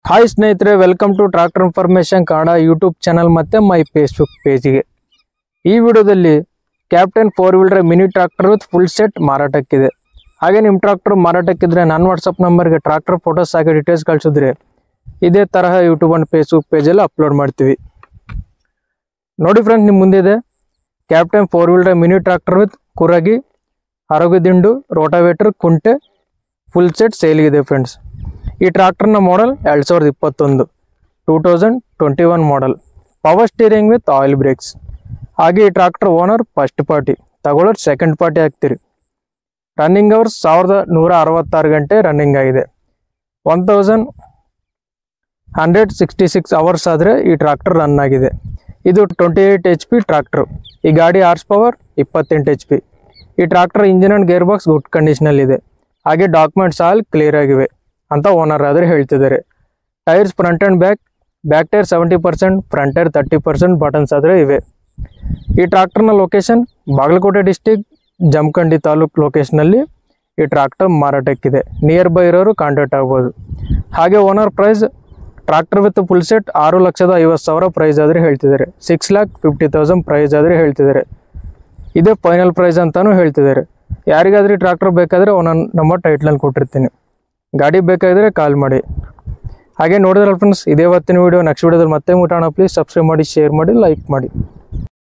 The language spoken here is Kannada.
ಹಾಯ್ ಸ್ನೇಹಿತರೆ welcome to tractor information Kannada YouTube channel ಮತ್ತು ಮೈ ಫೇಸ್ಬುಕ್ ಪೇಜಿಗೆ ಈ ವಿಡಿಯೋದಲ್ಲಿ Captain four wheeler mini tractor with full set ಮಾರಾಟಕ್ಕಿದೆ ಹಾಗೆ ನಿಮ್ಮ ಟ್ರಾಕ್ಟರ್ ಮಾರಾಟಕ್ಕಿದ್ರೆ ನನ್ನ ವಾಟ್ಸಪ್ ನಂಬರ್ಗೆ ಟ್ರಾಕ್ಟರ್ ಫೋಟೋಸ್ ಹಾಕಿ ಡೀಟೇಲ್ಸ್ ಕಳಿಸಿದ್ರೆ ಇದೇ ತರಹ ಯೂಟ್ಯೂಬ್ ಆ್ಯಂಡ್ ಫೇಸ್ಬುಕ್ ಪೇಜಲ್ಲಿ ಅಪ್ಲೋಡ್ ಮಾಡ್ತೀವಿ ನೋಡಿ ಫ್ರೆಂಡ್ಸ್ ನಿಮ್ಮ ಮುಂದಿದೆ Captain four wheeler mini tractor with ಕುರಗಿ ಆರೋಗ್ಯ ದಿಂಡು ರೋಟಾವೇಟರ್ ಕುಂಟೆ ಫುಲ್ ಸೆಟ್ ಸೇಲ್ಗಿದೆ ಫ್ರೆಂಡ್ಸ್ ಈ ಟ್ರಾಕ್ಟರ್ನ ಮಾಡೆಲ್ ಎರಡು ಸಾವಿರದ ಇಪ್ಪತ್ತೊಂದು two thousand twenty one model power steering with oil brakes ಹಾಗೆ ಈ ಟ್ರಾಕ್ಟರ್ ಓನರ್ ಫಸ್ಟ್ ಪಾರ್ಟಿ ತಗೊಳ್ಳೋರು ಸೆಕೆಂಡ್ ಪಾರ್ಟಿ ಆಗ್ತೀರಿ ರನ್ನಿಂಗ್ ಅವರ್ಸ್ ಸಾವಿರದ ನೂರ ಅರವತ್ತಾರು ಗಂಟೆ ರನ್ನಿಂಗ್ ಆಗಿದೆ one thousand hundred sixty six hours ಆದರೆ ಈ ಟ್ರಾಕ್ಟರ್ ರನ್ ಆಗಿದೆ ಇದು twenty eight H P tractor ಈ ಗಾಡಿ ಆರ್ಸ್ ಪವರ್ ಇಪ್ಪತ್ತೆಂಟು ಎಚ್ ಪಿ ಈ tractor engine and gear box good ಕಂಡೀಷನಲ್ಲಿದೆ ಹಾಗೆ ಡಾಕ್ಯುಮೆಂಟ್ಸ್ ಆಲ್ ಕ್ಲಿಯರ್ ಆಗಿವೆ ಅಂತ ಓನರ್ ಆದರೆ ಹೇಳ್ತಿದ್ದಾರೆ tyres front and back back tyre seventy percent front tyre thirty percent buttons ಆದರೆ ಇವೆ ಈ ಟ್ರಾಕ್ಟರ್ನ ಲೊಕೇಶನ್ ಬಾಗಲಕೋಟೆ ಡಿಸ್ಟಿಕ್ ಜಮಖಂಡಿ ತಾಲೂಕ್ ಲೊಕೇಶನಲ್ಲಿ ಈ ಟ್ರಾಕ್ಟರ್ ಮಾರಾಟಕ್ಕಿದೆ ನಿಯರ್ ಬೈ ಇರೋರು ಕಾಂಟ್ಯಾಕ್ಟ್ ಆಗ್ಬೋದು ಹಾಗೆ owner price tractor with full set ಆರು ಲಕ್ಷದ ಐವತ್ತು ಸಾವಿರ ಪ್ರೈಸ್ ಆದರೆ ಹೇಳ್ತಿದ್ದಾರೆ six lakh fifty thousand price ಆದರೆ ಹೇಳ್ತಿದ್ದಾರೆ ಇದೇ ಫೈನಲ್ ಪ್ರೈಸ್ ಅಂತಾನೂ ಹೇಳ್ತಿದ್ದಾರೆ ಯಾರಿಗಾದ್ರೂ ಟ್ರಾಕ್ಟರ್ ಬೇಕಾದರೆ ಒಂದೊಂದು ನಂಬರ್ ಟೈಟ್ಲಲ್ಲಿ ಕೊಟ್ಟಿರ್ತೀನಿ ಗಾಡಿ ಬೇಕಾದರೆ ಕಾಲ್ ಮಾಡಿ ಹಾಗೆ ನೋಡಿದ್ರಲ್ಲ ಫ್ರೆಂಡ್ಸ್ ಇದೇ ಇವತ್ತಿನ ವೀಡಿಯೋ ನೆಕ್ಸ್ಟ್ ವೀಡಿಯೋದಲ್ಲಿ ಮತ್ತೆ ಮುಟಾಣ ಪ್ಲೀಸ್ ಸಬ್ಸ್ಕ್ರೈಬ್ ಮಾಡಿ ಶೇರ್ ಮಾಡಿ ಲೈಕ್ ಮಾಡಿ